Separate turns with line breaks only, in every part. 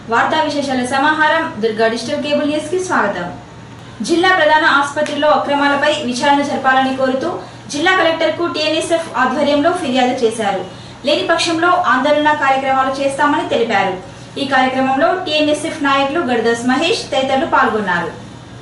వార్తా విశేషాల సమాహారం దుర్గా డిజిటల్ కేబుల్ న్యూస్ కి స్వాగతం జిల్లా ప్రధాన ఆసుపత్రిలో అక్రమాలపై విచారణ జరపాలని కోరుతూ జిల్లా కలెక్టర్ కు టీఎన్ఎస్ఎఫ్ ఆధ్వర్యంలో ఫిర్యాదు చేశారు లేని పక్షంలో ఆందోళన కార్యక్రమాలు చేస్తామని తెలిపారు ఈ కార్యక్రమంలో టీఎన్ఎస్ఎఫ్ నాయకులు గడదాస్ మహేష్ తదితరులు పాల్గొన్నారు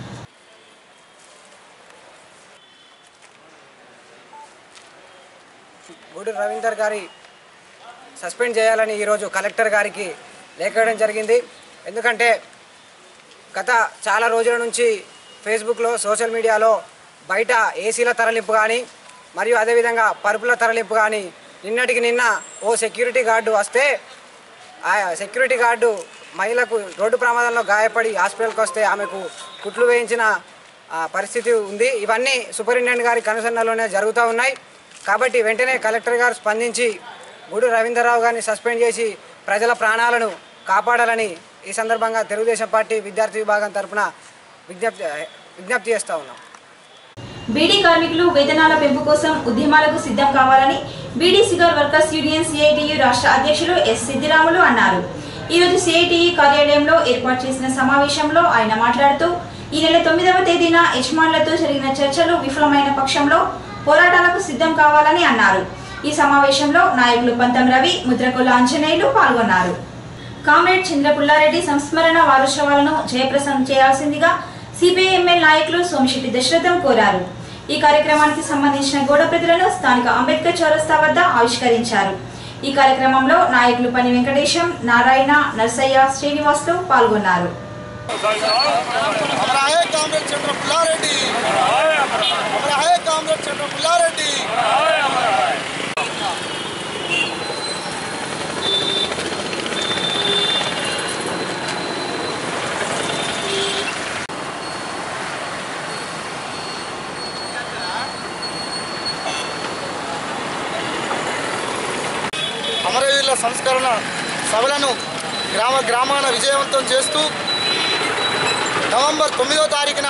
గూడూరు రవీందర్ గారి సస్పెండ్ చేయాలని ఈరోజు కలెక్టర్ గారికి లేఖ వేయడం జరిగింది ఎందుకంటే గత చాలా రోజుల నుంచి ఫేస్బుక్లో సోషల్ మీడియాలో బయట ఏసీల తరలింపు కానీ మరియు అదేవిధంగా పరుపుల తరలింపు కానీ నిన్నటికి నిన్న ఓ సెక్యూరిటీ గార్డు వస్తే ఆ సెక్యూరిటీ గార్డు మహిళకు రోడ్డు ప్రమాదంలో గాయపడి హాస్పిటల్కి వస్తే ఆమెకు కుట్లు వేయించిన ఆ, పరిస్థితి ఉంది ఇవన్నీ సూపరింటెండెంట్ గారి కనుసన్నలోనే జరుగుతూ ఉన్నాయి కాబట్టి వెంటనే కలెక్టర్ గారు స్పందించి గూడు రవీంద్రరావు గారిని సస్పెండ్ చేసి ప్రజల ప్రాణాలను కాపాడాలని ఈ సందర్భంగా తెలుగుదేశం పార్టీ విద్యార్థి విభాగం తరఫున విజ్ఞప్తి విజ్ఞప్తి చేస్తూ ఉన్నాం
బీడీ కార్మికులు వేతనాల పెంపు కోసం ఉద్యమాలకు సిద్ధం కావాలని beedi cigar workers union CITU రాష్ట్ర అధ్యక్షులు ఎస్ సిద్దిరాములు అన్నారు ఈ రోజు సిఐటియు కార్యాలయంలో ఏర్పాటు చేసిన సమావేశంలో ఆయన మాట్లాడుతూ ఈ నెల తొమ్మిదవ తేదీన యజమానులతో జరిగిన చర్చలు విఫలమైన పక్షంలో పోరాటాలకు సిద్ధం కావాలని అన్నారు ఈ సమావేశంలో నాయకులు పంతం రవి ముద్రకొల్ల ఆంజనేయులు పాల్గొన్నారు కామ్రేడ్ చంద్రపుల్లారెడ్డి సంస్మరణ వారోత్సవాలను జయప్రసం చేయాల్సిందిగా సిపిఐఎంఎల్ నాయకులు సోమిశెట్టి దశరథం కోరారు ఈ కార్యక్రమానికి సంబంధించిన గోడ ప్రతులను స్థానిక అంబేద్కర్ చౌరస్తా వద్ద ఆవిష్కరించారు ఈ కార్యక్రమంలో నాయకులు పని వెంకటేశం నారాయణ నర్సయ్య శ్రీనివాసులు పాల్గొన్నారు
हमारा है कामरेड चंद्र पुल्लारेड्डी हमारा है कामरेड चंद्र पुल्लारेड्डी అమరవీరుల సంస్కరణ సభలను గ్రామ గ్రామాన విజయవంతం చేస్తూ నవంబర్ తొమ్మిదో తారీఖున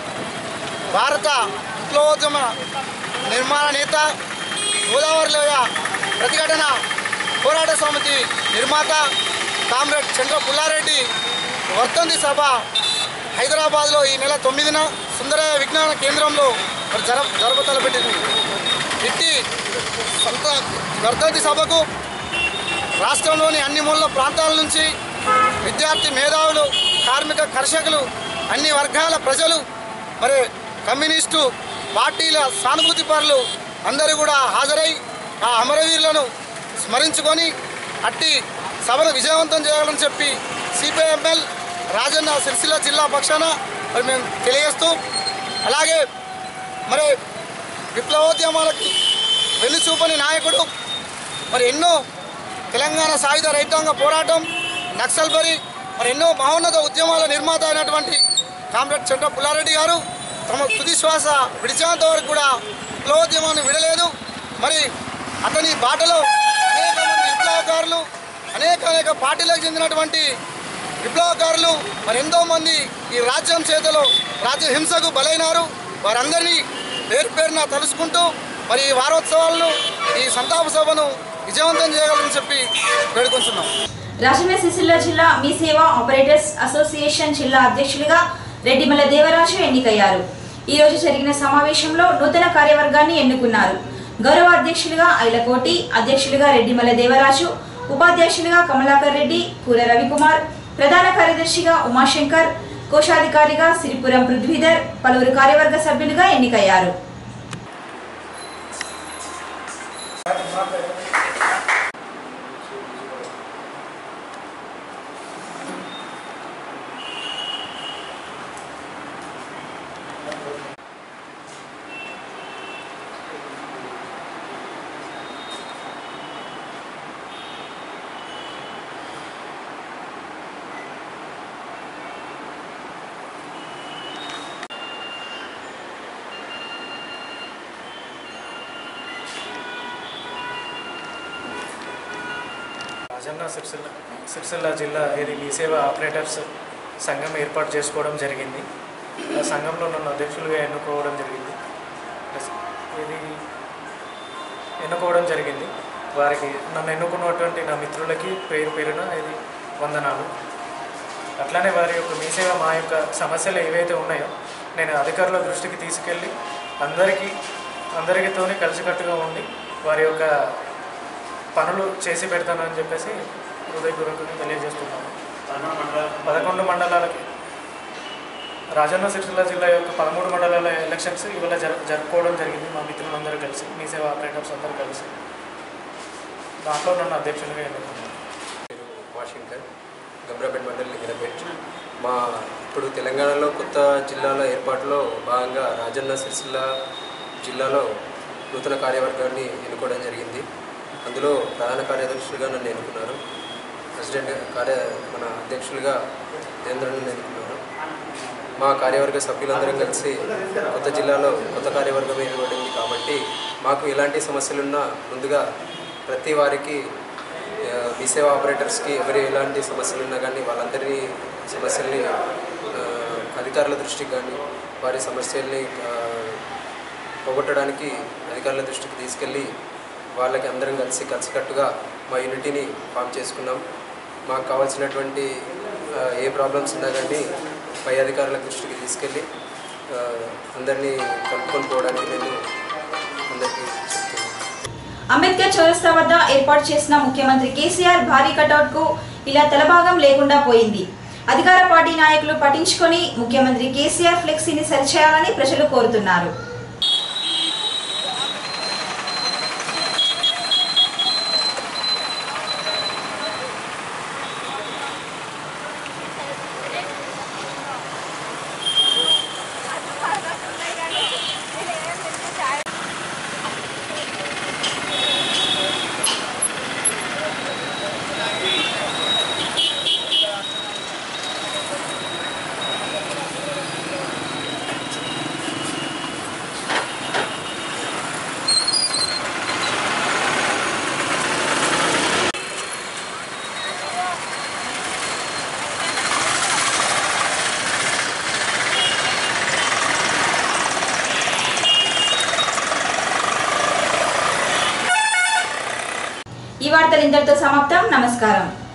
భారత విప్లవోద్యమ నిర్మాణ నేత గోదావరిలోయ ప్రతిఘటన పోరాట సమితి నిర్మాత కామ్రేడ్ చంద్ర పుల్లారెడ్డి వర్తంతి సభ హైదరాబాద్లో ఈ నెల తొమ్మిదిన సుందరయ్య విజ్ఞాన కేంద్రంలో మరి జర జరప తలపెట్టింది ఇట్టి సంత వర్ధంతి సభకు రాష్ట్రంలోని అన్ని మూల ప్రాంతాల నుంచి విద్యార్థి మేధావులు కార్మిక కర్షకులు అన్ని వర్గాల ప్రజలు మరి కమ్యూనిస్టు పార్టీల సానుభూతి పరులు అందరూ కూడా హాజరై ఆ అమరవీరులను స్మరించుకొని అట్టి సభను విజయవంతం చేయాలని చెప్పి సిపిఐఎంఎల్ రాజన్న సిరిసిల్ల జిల్లా పక్షాన మరి మేము తెలియజేస్తూ అలాగే మరి విప్లవోద్యమాలకు వెన్నుచూపని నాయకుడు మరి ఎన్నో తెలంగాణ సాయుధ రైతాంగ పోరాటం నక్సల్బరి మరి ఎన్నో మహోన్నత ఉద్యమాల నిర్మాత అయినటువంటి కామ్రేడ్ చంద్ర పుల్లారెడ్డి గారు తమ తుది శ్వాస విడిచేంత వరకు కూడా విప్లవోద్యమాన్ని విడలేదు మరి అతని బాటలో అనేక మంది విప్లవకారులు అనేక అనేక పార్టీలకు చెందినటువంటి విప్లవకారులు మరి ఎంతో మంది ఈ రాజ్యం చేతిలో రాజ్య హింసకు బలైనారు వారందరినీ పేరు పేరున తలుసుకుంటూ మరి ఈ వారోత్సవాలను ఈ సంతాప సభను విజయవంతం చేయగలని చెప్పి వేడుకుంటున్నాం
రాజన్న సిరిసిల్ల జిల్లా మీ సేవ ఆపరేటర్స్ అసోసియేషన్ జిల్లా అధ్యక్షులుగా రెడ్డిమల్ల దేవరాజు ఎన్నికయ్యారు ఈ రోజు జరిగిన సమావేశంలో నూతన కార్యవర్గాన్ని ఎన్నుకున్నారు గౌరవ అధ్యక్షులుగా ఐలకోటి అధ్యక్షులుగా రెడ్డిమల్ల దేవరాజు ఉపాధ్యక్షులుగా కమలాకర్ రెడ్డి కూర రవికుమార్ ప్రధాన కార్యదర్శిగా ఉమాశంకర్ కోశాధికారిగా సిరిపురం పృథ్వీధర్ పలువురు కార్యవర్గ సభ్యులుగా ఎన్నికయ్యారు
రాజన్న సిరిసిల్ల సిరిసిల్ల జిల్లా ఇది మీ సేవ ఆపరేటర్స్ సంఘం ఏర్పాటు చేసుకోవడం జరిగింది ఆ సంఘంలో నన్ను అధ్యక్షులుగా ఎన్నుకోవడం జరిగింది ప్లస్ ఇది ఎన్నుకోవడం జరిగింది వారికి నన్ను ఎన్నుకున్నటువంటి నా మిత్రులకి పేరు పేరున ఇది వందనాలు అట్లానే వారి యొక్క మీ సేవ మా యొక్క సమస్యలు ఏవైతే ఉన్నాయో నేను అధికారుల దృష్టికి తీసుకెళ్ళి అందరికీ అందరికీతోనే కలిసికట్టుగా ఉండి వారి యొక్క పనులు చేసి పెడతానని చెప్పేసి హృదయపూర్వకంగా తెలియజేస్తున్నాను పదకొండు మండలాలకి రాజన్న సిరిసిల్ల జిల్లా యొక్క పదమూడు మండలాల ఎలక్షన్స్ ఇవాళ జరు జరుపుకోవడం జరిగింది మా మిత్రులందరూ కలిసి మీ సేవ ఆపరేటర్స్ అందరూ కలిసి దాంట్లో నన్ను అధ్యక్షునిగా ఎన్నుకున్నాను
పేరు వాషింగ్టన్ గమ్రాపేట్ మండలి లింగనపేట్ మా ఇప్పుడు తెలంగాణలో కొత్త జిల్లాల ఏర్పాటులో భాగంగా రాజన్న సిరిసిల్ల జిల్లాలో నూతన కార్యవర్గాన్ని ఎన్నుకోవడం జరిగింది అందులో ప్రధాన కార్యదర్శులుగా నన్ను ఎన్నుకున్నారు ప్రెసిడెంట్ కార్య మన అధ్యక్షులుగా దేవేంద్రను ఎన్నుకున్నారు మా కార్యవర్గ సభ్యులందరం కలిసి కొత్త జిల్లాలో కొత్త కార్యవర్గం ఏర్పడింది కాబట్టి మాకు ఎలాంటి సమస్యలున్నా ముందుగా ప్రతి వారికి ఆ, మీ సేవా ఆపరేటర్స్కి ఎవరు ఎలాంటి సమస్యలు ఉన్నా కానీ వాళ్ళందరి సమస్యల్ని ఆ, అధికారుల దృష్టికి కానీ వారి సమస్యల్ని ఆ, పోగొట్టడానికి అధికారుల దృష్టికి తీసుకెళ్ళి వాళ్ళకి అందరం కలిసి కలిసికట్టుగా మా యూనిటీని ఫామ్ చేసుకున్నాం మాకు కావాల్సినటువంటి ఆ, ఏ ప్రాబ్లమ్స్ ఉన్నా కానీ పై అధికారుల దృష్టికి తీసుకెళ్ళి ఆ, అందరినీ కలుపుకొని పోవడానికి నేను అందరికీ చెప్తున్నాను
అంబేద్కర్ చౌరస్తా వద్ద ఏర్పాటు చేసిన ముఖ్యమంత్రి కేసీఆర్ భారీ కటౌట్ కు ఇలా తలభాగం లేకుండా పోయింది అధికార పార్టీ నాయకులు పట్టించుకొని ముఖ్యమంత్రి కేసీఆర్ ఫ్లెక్సీని సరిచేయాలని ప్రజలు కోరుతున్నారు ఈ వార్తలు ఇంతటితో సమాప్తం నమస్కారం